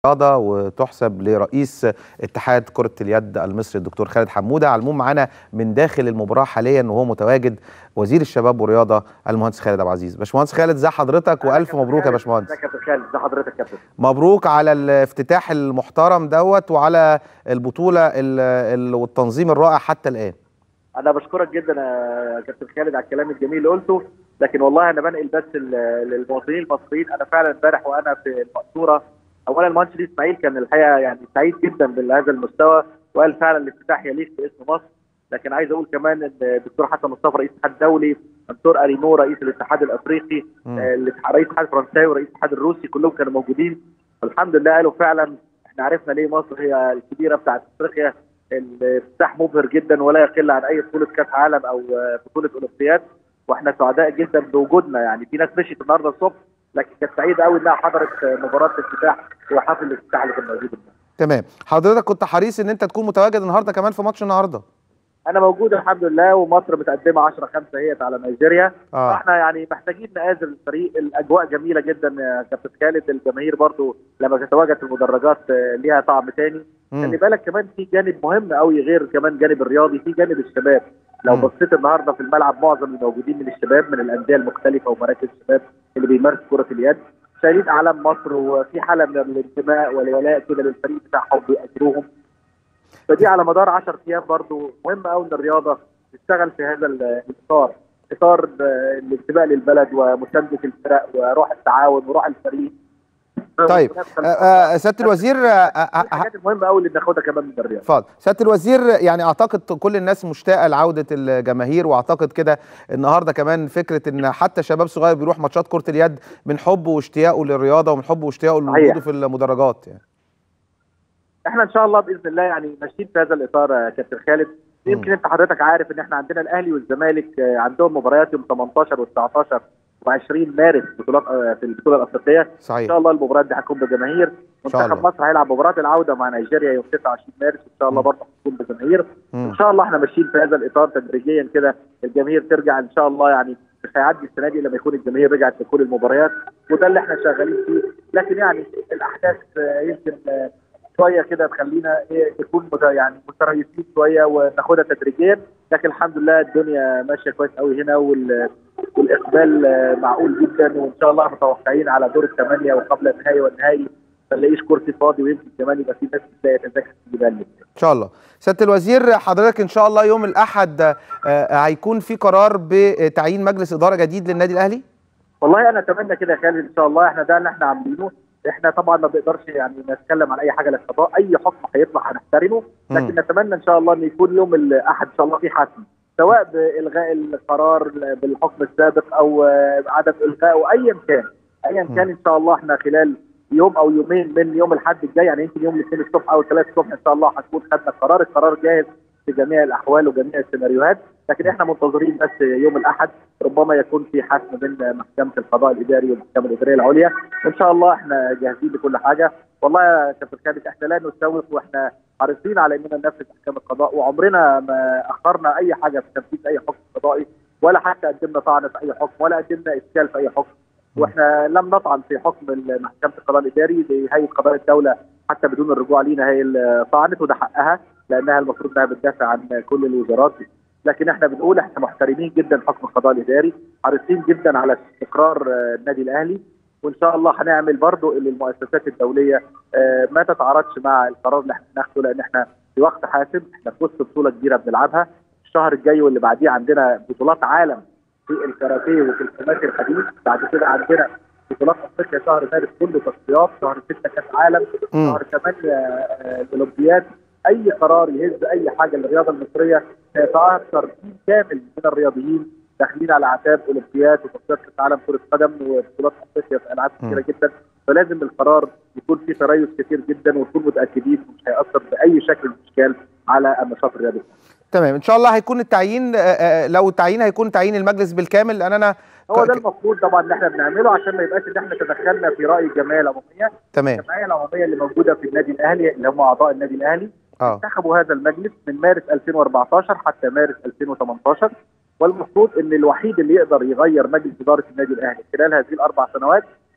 الرياضه وتحسب لرئيس اتحاد كره اليد المصري الدكتور خالد حموده على العموم معانا من داخل المباراه حاليا وهو متواجد وزير الشباب والرياضه المهندس خالد ابو عزيز باشمهندس خالد ازي حضرتك والف مبروك يا باشمهندس ازيك يا كابتن خالد ازي حضرتك يا كابتن مبروك على الافتتاح المحترم دوت وعلى البطوله ال- ال- والتنظيم الرائع حتى الان انا بشكرك جدا يا كابتن خالد على الكلام الجميل اللي قلته لكن والله انا بنقل بس ال- للمواطنين المصريين انا فعلا امبارح وانا في المقصوره اولا المهندس شريف اسماعيل كان الحقيقه يعني سعيد جدا بهذا المستوى وقال فعلا الافتتاح يليق باسم مصر لكن عايز اقول كمان ان الدكتور حسن مصطفى رئيس الاتحاد الدولي دكتور ارينو رئيس الاتحاد الافريقي مم. آه، الاتحاد- رئيس الاتحاد الفرنساوي ورئيس الاتحاد الروسي كلهم كانوا موجودين والحمد لله قالوا فعلا احنا عرفنا ليه مصر هي الكبيره بتاعت افريقيا الافتتاح مبهر جدا ولا يقل عن اي بطوله كاس عالم او آه، بطوله اولمبياد واحنا سعداء جدا بوجودنا يعني في ناس مشيت النهارده الصبح لكن كانت سعيده قوي انها حضرت آه، مباراه الافتتاح وحفل الافتتاح اللي كان موجود النهارده. تمام حضرتك كنت حريص ان انت تكون متواجد النهارده كمان في ماتش النهارده انا موجود الحمد لله ومصر متقدمه 10 5 هي على نيجيريا اه احنا يعني محتاجين نآزر الفريق الاجواء جميله جدا يا كابتن خالد الجماهير برضو لما تتواجد في المدرجات آه، ليها طعم تاني مم. خلي بالك كمان في جانب مهم قوي غير كمان جانب الرياضي في جانب الشباب لو مم. بصيت النهارده في الملعب معظم الموجودين من الشباب من الانديه المختلفه ومراكز الشباب اللي بيمارس كره اليد شايلين اعلام مصر وفي حاله من الانتماء والولاء كده للفريق بتاعهم بيأجروهم فدي على مدار 10 ايام برضو مهم قوي ان الرياضه تشتغل في هذا ال- الاطار اطار آه، الانتماء للبلد ومسانده الفرق وروح التعاون وروح الفريق طيب آه، آه، سياده الوزير آه، آه، آه، الحاجات المهمه قوي اللي بناخدها كمان من الرياضه اتفضل سياده الوزير يعني اعتقد كل الناس مشتاقه لعوده الجماهير واعتقد كده النهارده كمان فكره ان حتى شباب صغير بيروح ماتشات كره اليد من حبه واشتياقه للرياضه ومن حبه واشتياقه صحيح. لوجوده في المدرجات يعني احنا ان شاء الله باذن الله يعني ماشيين في هذا الاطار يا كابتن خالد يمكن انت حضرتك عارف ان احنا عندنا الاهلي والزمالك آه، عندهم مباريات يوم 18 و19 و20 مارس بطولات آه، في البطوله الافريقيه ان صحيح شاء الله المباريات دي هتكون بجماهير شاء منتخب الله. مصر هيلعب مباراه العوده مع نيجيريا يوم 29 مارس ان شاء الله مم. برضه هتكون بجماهير مم. ان شاء الله احنا ماشيين في هذا الاطار تدريجيا كده الجماهير ترجع ان شاء الله يعني مش هيعدي السنه دي لما يكون الجماهير رجعت في كل المباريات وده اللي احنا شغالين فيه لكن يعني الاحداث آه، يمكن آه، شويه كده تخلينا ايه نكون مت- يعني متريثين شويه وناخدها تدريجيا لكن الحمد لله الدنيا ماشيه كويس قوي هنا وال والاقبال آه، معقول جدا وان شاء الله متوقعين على دور الثمانيه وقبل النهائي والنهائي ما نلاقيش كرسي فاضي ويمكن كمان يبقى في ناس بتلاقي تذاكر تجيبها لنا. ان شاء الله سياده الوزير حضرتك ان شاء الله يوم الاحد آه، هيكون في قرار بتعيين مجلس اداره جديد للنادي الاهلي والله انا اتمنى كده يا خالد ان شاء الله احنا ده اللي احنا عاملينه احنا طبعا ما بنقدرش يعني نتكلم عن اي حاجه للقضاء اي حكم هيطلع هنحترمه لكن مم. نتمنى ان شاء الله ان يكون يوم الاحد ان شاء الله في حسم سواء بالغاء القرار بالحكم السابق او آه، عدم الغائه ايا كان ايا مم. كان ان شاء الله احنا خلال يوم او يومين من يوم الاحد الجاي يعني يمكن يوم الاثنين الصبح او الثلاث الصبح ان شاء الله هنكون خدنا القرار القرار جاهز في جميع الاحوال وجميع السيناريوهات لكن احنا منتظرين بس يوم الاحد ربما يكون في حسم من محكمه القضاء الاداري والمحكمه الاداريه العليا وان شاء الله احنا جاهزين لكل حاجه والله يا كابتن خالد احنا لا نسوف واحنا حريصين على اننا ننفذ احكام القضاء وعمرنا ما اخرنا اي حاجه في تنفيذ اي حكم قضائي ولا حتى قدمنا طعن في اي حكم ولا قدمنا اشكال في اي حكم واحنا لم نطعن في حكم محكمه القضاء الاداري لهيئه قضاء الدوله حتى بدون الرجوع لينا هي اللي طعنت وده حقها لانها المفروض انها بتدافع عن كل الوزارات لكن احنا بنقول احنا محترمين جدا حكم القضاء الاداري حريصين جدا على استقرار آه، النادي الاهلي وان شاء الله هنعمل برضو اللي المؤسسات الدوليه آه، ما تتعارضش مع القرار اللي احنا بناخده لان احنا في وقت حاسم احنا في وسط بطوله كبيره بنلعبها الشهر الجاي واللي بعديه عندنا بطولات عالم في الكاراتيه وفي الخماسي الحديث بعد كده عندنا بطولات افريقيا شهر مارس كله تصفيات شهر 6 كاس عالم مم. شهر 8 آه، الاولمبياد اي قرار يهز اي حاجه للرياضه المصريه سيتاثر جيل كامل من الرياضيين داخلين على اعتاب اولمبياد وتصفيات كاس عالم كره قدم وبطولات افريقيا في العاب مم. كثيره جدا فلازم القرار يكون فيه تريث كثير جدا ونكون متاكدين مش هياثر باي شكل من الاشكال على النشاط الرياضي تمام ان شاء الله هيكون التعيين آه، آه، لو التعيين هيكون تعيين المجلس بالكامل لان انا هو ك- ده المفروض طبعا ان احنا بنعمله عشان ما يبقاش ان احنا تدخلنا في راي الجمعيه العموميه تمام الجمعيه العموميه اللي موجوده في النادي الاهلي اللي هم اعضاء النادي الاهلي اه انتخبوا هذا المجلس من مارس 2014 حتى مارس 2018 والمفروض ان الوحيد اللي يقدر يغير مجلس اداره النادي الاهلي خلال هذه الاربع سنوات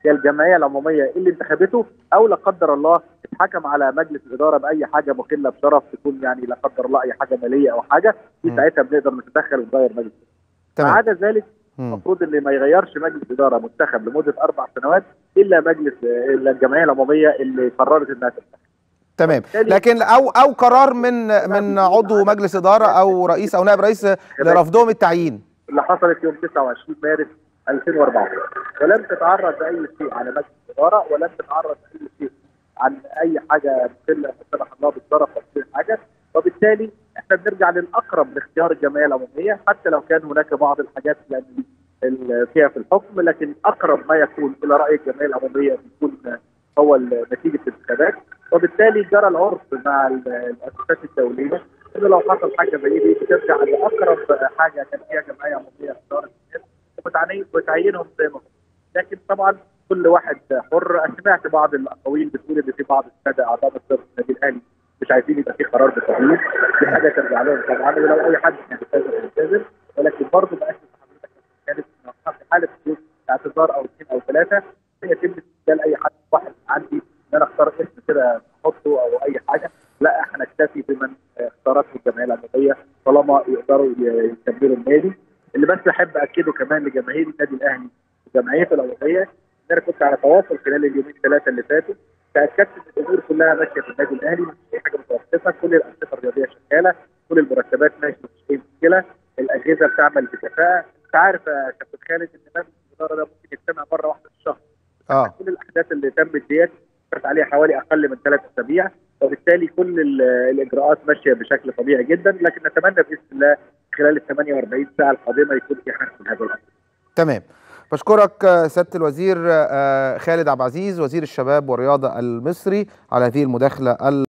هي الجمعيه العموميه اللي انتخبته او لا قدر الله اتحكم على مجلس الاداره باي حاجه مخله بشرف تكون يعني لا قدر الله اي حاجه ماليه او حاجه في مم. ساعتها بنقدر نتدخل ونغير مجلس ما تمام عدا ذلك مم. المفروض اللي ما يغيرش مجلس اداره منتخب لمده اربع سنوات الا مجلس الا الجمعيه العموميه اللي قررت انها تنتخب تمام بالتالي- لكن او او قرار من من عضو مجلس اداره او رئيس او نائب رئيس لرفضهم التعيين اللي حصلت يوم 29 مارس 2014 ولم تتعرض لاي شيء على مجلس الاداره ولم تتعرض لاي شيء عن اي حاجه مخله لا سمح الله بالشرف او اي حاجه وبالتالي احنا بنرجع للاقرب لاختيار الجمعيه العموميه حتى لو كان هناك بعض الحاجات يعني ال- فيها في الحكم لكن اقرب ما يكون الى راي الجمعيه العموميه بيكون هو ال- نتيجه الانتخابات وبالتالي جرى العرف مع ال- المؤسسات الدوليه انه لو حصل حاجه زي دي بترجع لاقرب حاجه كان فيها جمعيه عموميه اختارت الناس وبتعني- وتعيينهم زي ما هم لكن طبعا كل واحد حر أنا سمعت بعض الاقاويل بتقول ان في بعض الساده اعضاء مجلس النادي الاهلي مش عايزين يبقى في قرار بالتغيير دي حاجه ترجع لهم طبعا ولو اي حد كان يلتزم يلتزم ولكن برضه بقاش حضرتك كانت في حاله وجود اعتذار او اثنين او ثلاثه يتم استبدال اي حد واحد عندي ان انا اختار اسم كده احطه او اي حاجه لا احنا نكتفي بمن اختارته الجمعيه العموميه طالما يقدروا ي- يكملوا النادي اللي بس احب اكده كمان لجماهير النادي الاهلي وجمعيته العموميه ان انا كنت على تواصل خلال اليومين ثلاثه اللي فاتوا تاكدت ان الامور كلها ماشيه في النادي الاهلي مفيش اي حاجه متوقفه كل الانشطه الرياضيه شغاله كل المرتبات ماشيه مفيش اي مشكله الاجهزه بتعمل بكفاءه انت عارف يا كابتن خالد ان مجلس الاداره ده ممكن يجتمع مره واحده في الشهر اه كل الاحداث اللي تمت ديت كانت عليها حوالي اقل من ثلاث اسابيع وبالتالي كل ال- الاجراءات ماشيه بشكل طبيعي جدا لكن نتمنى باذن الله خلال ال 48 ساعه القادمه يكون في حل من هذا الامر تمام بشكرك آه، سياده الوزير آه، خالد عبد العزيز وزير الشباب والرياضه المصري على هذه المداخله